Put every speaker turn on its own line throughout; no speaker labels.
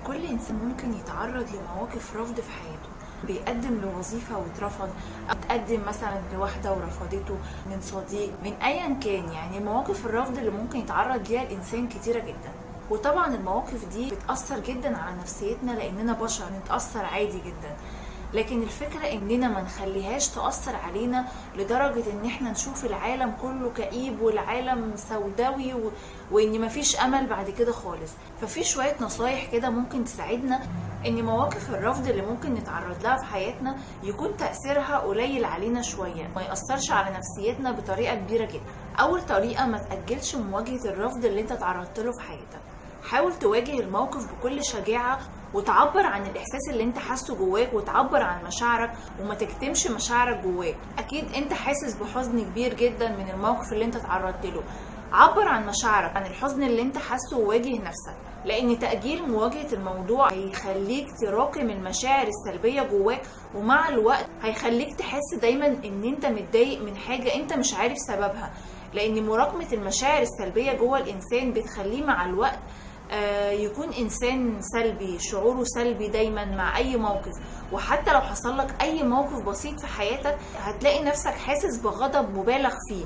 كل إنسان ممكن يتعرض لمواقف رفض في حياته بيقدم لوظيفة واترفض أو تقدم مثلا لواحدة ورفضته من صديق من أيا كان يعني مواقف الرفض اللي ممكن يتعرض ليها الإنسان كتيرة جدا وطبعا المواقف دي بتأثر جدا على نفسيتنا لأننا بشر نتأثر عادي جدا لكن الفكرة اننا ما نخليهاش تأثر علينا لدرجة ان احنا نشوف العالم كله كئيب والعالم سوداوي و... وان مفيش امل بعد كده خالص ففي شوية نصايح كده ممكن تساعدنا ان مواقف الرفض اللي ممكن نتعرض لها في حياتنا يكون تأثيرها قليل علينا شوية ما يأثرش على نفسيتنا بطريقة كبيرة جدا اول طريقة ما تأجلش مواجهة الرفض اللي انت تعرضت له في حياتك حاول تواجه الموقف بكل شجاعة وتعبر عن الإحساس اللي أنت حاسه جواك وتعبر عن مشاعرك وما تكتمش مشاعرك جواك أكيد أنت حاسس بحزن كبير جدا من الموقف اللي أنت تعرضت له عبر عن مشاعرك عن الحزن اللي أنت حاسه وواجه نفسك لأن تأجيل مواجهة الموضوع هيخليك تراكم المشاعر السلبية جواك ومع الوقت هيخليك تحس دايما إن أنت متضايق من حاجة أنت مش عارف سببها لأن مراكمة المشاعر السلبية جوه الإنسان بتخليه مع الوقت يكون انسان سلبي شعوره سلبي دايما مع اي موقف وحتى لو حصل لك اي موقف بسيط في حياتك هتلاقي نفسك حاسس بغضب مبالغ فيه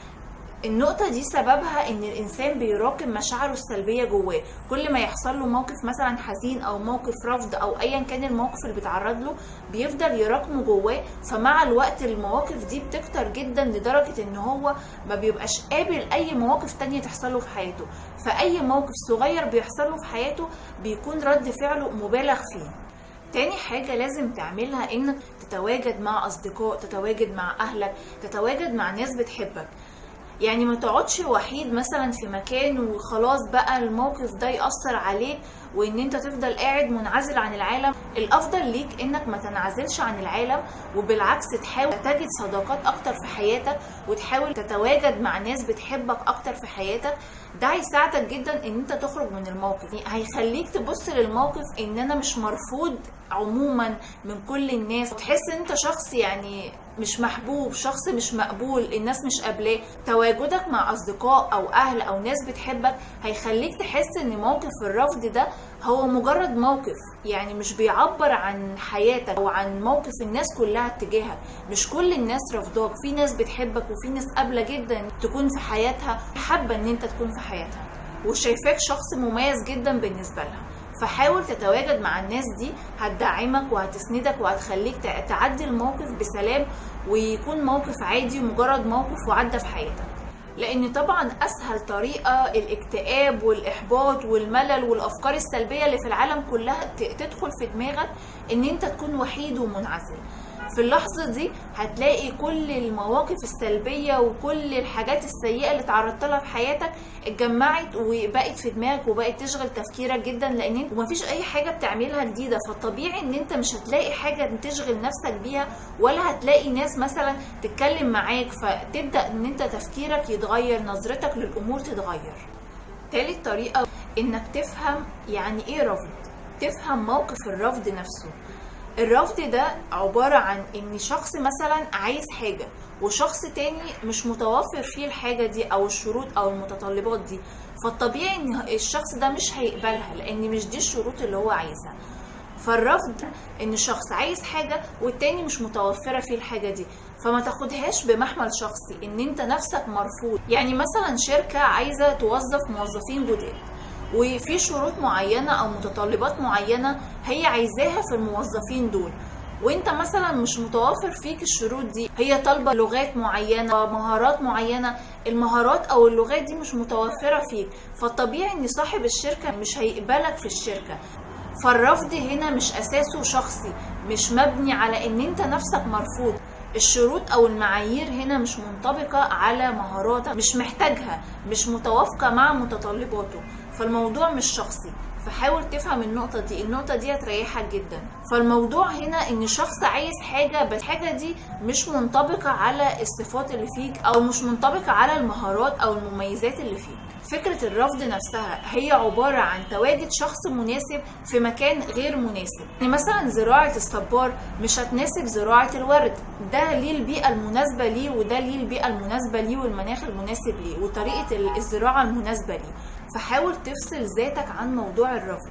النقطة دي سببها ان الانسان بيراكم مشاعره السلبية جواه كل ما يحصل له موقف مثلا حزين او موقف رفض او ايا كان الموقف اللي بيتعرض له بيفضل يراكمه جواه فمع الوقت المواقف دي بتكتر جدا لدرجة ان هو ما بيبقاش قابل اي مواقف تانية تحصل له في حياته فاي موقف صغير بيحصل له في حياته بيكون رد فعله مبالغ فيه تاني حاجة لازم تعملها انك تتواجد مع اصدقاء تتواجد مع اهلك تتواجد مع ناس بتحبك يعني ما تقعدش وحيد مثلا في مكان وخلاص بقى الموقف ده يأثر عليك وان انت تفضل قاعد منعزل عن العالم الافضل ليك انك ما تنعزلش عن العالم وبالعكس تحاول تجد صداقات اكتر في حياتك وتحاول تتواجد مع ناس بتحبك اكتر في حياتك ده هيساعدك جدا ان انت تخرج من الموقف هيخليك تبص للموقف ان انا مش مرفوض عموما من كل الناس وتحس ان انت شخص يعني مش محبوب شخص مش مقبول الناس مش قابلاه تواجدك مع اصدقاء او اهل او ناس بتحبك هيخليك تحس ان موقف الرفض ده هو مجرد موقف يعني مش بيعبر عن حياتك او عن موقف الناس كلها اتجاهك مش كل الناس رافضاك في ناس بتحبك وفي ناس قابله جدا تكون في حياتها حابه ان انت تكون في حياتها وشايفاك شخص مميز جدا بالنسبه لها فحاول تتواجد مع الناس دي هتدعمك وهتسندك وهتخليك تعدي الموقف بسلام ويكون موقف عادي ومجرد موقف وعدى في حياتك لان طبعا اسهل طريقه الاكتئاب والاحباط والملل والافكار السلبيه اللي في العالم كلها تدخل في دماغك ان انت تكون وحيد ومنعزل في اللحظة دي هتلاقي كل المواقف السلبية وكل الحاجات السيئة اللي تعرضت لها في حياتك اتجمعت وبقت في دماغك وبقت تشغل تفكيرك جدا لان انت ومفيش اي حاجة بتعملها جديدة فالطبيعي ان انت مش هتلاقي حاجة تشغل نفسك بيها ولا هتلاقي ناس مثلا تتكلم معاك فتبدأ ان انت تفكيرك يتغير نظرتك للامور تتغير تالت طريقة انك تفهم يعني ايه رفض تفهم موقف الرفض نفسه الرفض ده عبارة عن ان شخص مثلا عايز حاجة وشخص تاني مش متوفر فيه الحاجة دي او الشروط او المتطلبات دي فالطبيعي ان الشخص ده مش هيقبلها لان مش دي الشروط اللي هو عايزها فالرفض ان شخص عايز حاجة والتاني مش متوفرة فيه الحاجة دي فما تاخدهاش بمحمل شخصي ان انت نفسك مرفوض يعني مثلا شركة عايزة توظف موظفين جداد وفي شروط معينة أو متطلبات معينة هي عايزاها في الموظفين دول وانت مثلا مش متوافر فيك الشروط دي هي طالبه لغات معينه مهارات معينه المهارات او اللغات دي مش متوفره فيك فالطبيعي ان صاحب الشركه مش هيقبلك في الشركه فالرفض هنا مش اساسه شخصي مش مبني على ان انت نفسك مرفوض الشروط او المعايير هنا مش منطبقه على مهاراتك مش محتاجها مش متوافقه مع متطلباته فالموضوع مش شخصي فحاول تفهم النقطة دي النقطة دي هتريحك جدا فالموضوع هنا ان شخص عايز حاجة بس الحاجة دي مش منطبقة على الصفات اللي فيك او مش منطبقة على المهارات او المميزات اللي فيك فكرة الرفض نفسها هي عبارة عن تواجد شخص مناسب في مكان غير مناسب يعني مثلا زراعة الصبار مش هتناسب زراعة الورد ده ليه البيئة المناسبة ليه وده ليه البيئة المناسبة ليه والمناخ المناسب ليه وطريقة الزراعة المناسبة ليه فحاول تفصل ذاتك عن موضوع الرفض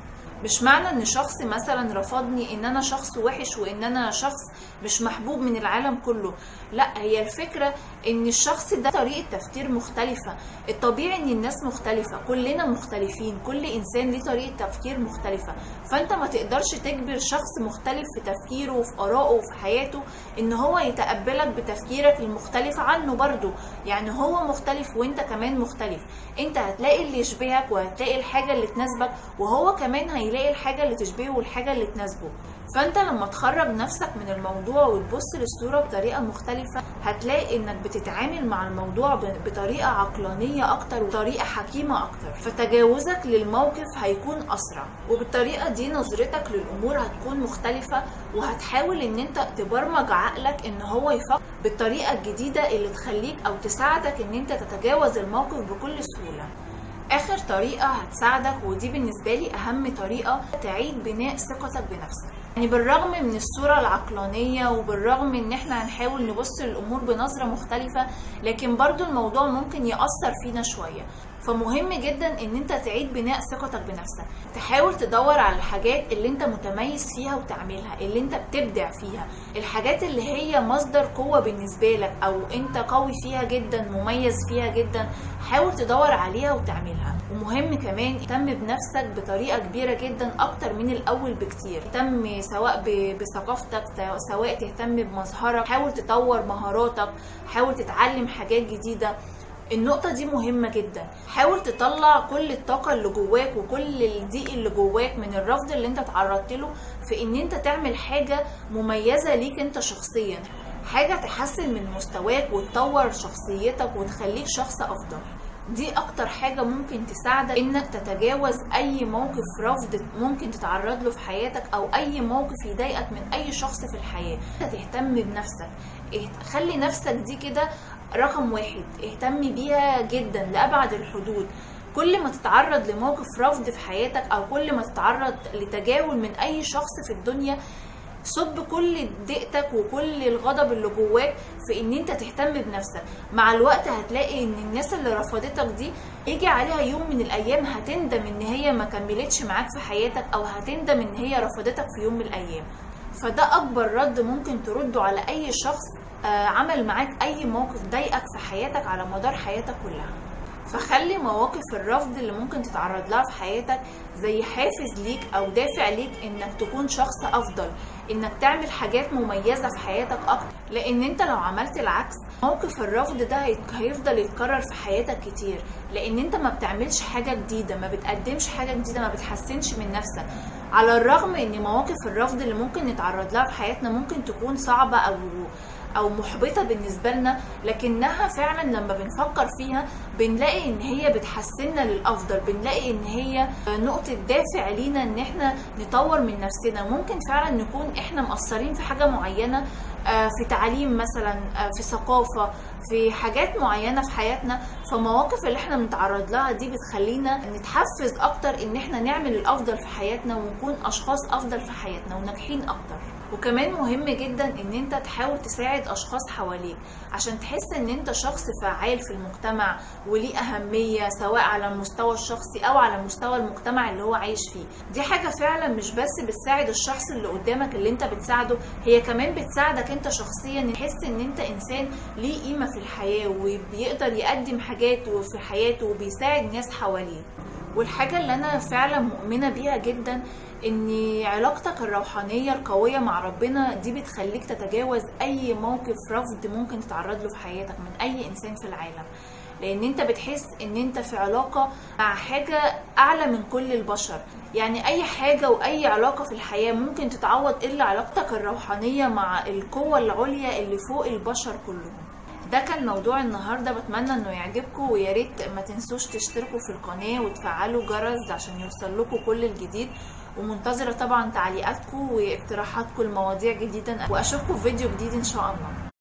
مش معنى ان شخص مثلا رفضني ان انا شخص وحش وان انا شخص مش محبوب من العالم كله لا هي الفكرة ان الشخص ده طريقة تفكير مختلفة الطبيعي ان الناس مختلفة كلنا مختلفين كل انسان ليه طريقة تفكير مختلفة فانت ما تقدرش تجبر شخص مختلف في تفكيره وفي ارائه وفي حياته ان هو يتقبلك بتفكيرك المختلف عنه برضه يعني هو مختلف وانت كمان مختلف انت هتلاقي اللي يشبهك وهتلاقي الحاجة اللي تناسبك وهو كمان هيلاقي الحاجة اللي تشبهه والحاجة اللي تناسبه فانت لما تخرج نفسك من الموضوع وتبص للصورة بطريقة مختلفة هتلاقي انك بتتعامل مع الموضوع بطريقة عقلانية اكتر وطريقة حكيمة اكتر فتجاوزك للموقف هيكون اسرع وبالطريقة دي نظرتك للامور هتكون مختلفة وهتحاول ان انت تبرمج عقلك ان هو يفكر بالطريقة الجديدة اللي تخليك او تساعدك ان انت تتجاوز الموقف بكل سهولة اخر طريقه هتساعدك ودي بالنسبه لي اهم طريقه تعيد بناء ثقتك بنفسك يعني بالرغم من الصورة العقلانية وبالرغم ان احنا هنحاول نبص للامور بنظرة مختلفة لكن برضو الموضوع ممكن يأثر فينا شوية فمهم جدا ان انت تعيد بناء ثقتك بنفسك تحاول تدور على الحاجات اللي انت متميز فيها وتعملها اللي انت بتبدع فيها الحاجات اللي هي مصدر قوة بالنسبة لك او انت قوي فيها جدا مميز فيها جدا حاول تدور عليها وتعملها ومهم كمان تهتم بنفسك بطريقة كبيرة جدا اكتر من الاول بكتير تهتم سواء بثقافتك سواء تهتم بمظهرك حاول تطور مهاراتك حاول تتعلم حاجات جديدة النقطة دي مهمة جدا حاول تطلع كل الطاقة اللي جواك وكل الضيق اللي جواك من الرفض اللي انت تعرضت له في ان انت تعمل حاجة مميزة ليك انت شخصيا حاجة تحسن من مستواك وتطور شخصيتك وتخليك شخص افضل دي اكتر حاجة ممكن تساعدك انك تتجاوز اي موقف رفض ممكن تتعرض له في حياتك او اي موقف يضايقك من اي شخص في الحياة تهتم بنفسك خلي نفسك دي كده رقم واحد اهتم بيها جدا لأبعد الحدود كل ما تتعرض لموقف رفض في حياتك او كل ما تتعرض لتجاهل من اي شخص في الدنيا صب كل ضيقتك وكل الغضب اللي جواك في ان انت تهتم بنفسك مع الوقت هتلاقي ان الناس اللي رفضتك دي يجي عليها يوم من الايام هتندم ان هي ما كملتش معاك في حياتك او هتندم ان هي رفضتك في يوم من الايام فده اكبر رد ممكن ترده على اي شخص عمل معاك اي موقف ضايقك في حياتك على مدار حياتك كلها فخلي مواقف الرفض اللي ممكن تتعرض لها في حياتك زي حافز ليك او دافع ليك انك تكون شخص افضل انك تعمل حاجات مميزة في حياتك اكتر لان انت لو عملت العكس موقف الرفض ده هيفضل يتكرر في حياتك كتير لان انت ما بتعملش حاجة جديدة ما بتقدمش حاجة جديدة ما بتحسنش من نفسك على الرغم ان مواقف الرفض اللي ممكن نتعرض لها في حياتنا ممكن تكون صعبة او او محبطه بالنسبه لنا لكنها فعلا لما بنفكر فيها بنلاقي ان هي بتحسننا للافضل بنلاقي ان هي نقطه دافع لينا ان احنا نطور من نفسنا ممكن فعلا نكون احنا مقصرين في حاجه معينه في تعليم مثلا في ثقافه في حاجات معينه في حياتنا فمواقف اللي احنا بنتعرض لها دي بتخلينا نتحفز اكتر ان احنا نعمل الافضل في حياتنا ونكون اشخاص افضل في حياتنا وناجحين اكتر وكمان مهم جدا ان انت تحاول تساعد اشخاص حواليك عشان تحس ان انت شخص فعال في المجتمع وليه اهمية سواء على المستوى الشخصي او على مستوى المجتمع اللي هو عايش فيه دي حاجة فعلا مش بس بتساعد الشخص اللي قدامك اللي انت بتساعده هي كمان بتساعدك انت شخصيا تحس ان انت انسان ليه قيمة في الحياة وبيقدر يقدم حاجات في حياته وبيساعد ناس حواليه والحاجة اللي أنا فعلا مؤمنة بيها جدا إن علاقتك الروحانية القوية مع ربنا دي بتخليك تتجاوز أي موقف رفض ممكن تتعرض له في حياتك من أي إنسان في العالم لان انت بتحس ان انت في علاقة مع حاجة اعلى من كل البشر يعني اي حاجة واي علاقة في الحياة ممكن تتعوض الا علاقتك الروحانية مع القوة العليا اللي فوق البشر كلهم ده كان موضوع النهارده بتمنى انه يعجبكم ويا ريت ما تنسوش تشتركوا في القناه وتفعلوا جرس عشان يوصل لكم كل الجديد ومنتظره طبعا تعليقاتكم واقتراحاتكم لمواضيع جديده واشوفكم في فيديو جديد ان شاء الله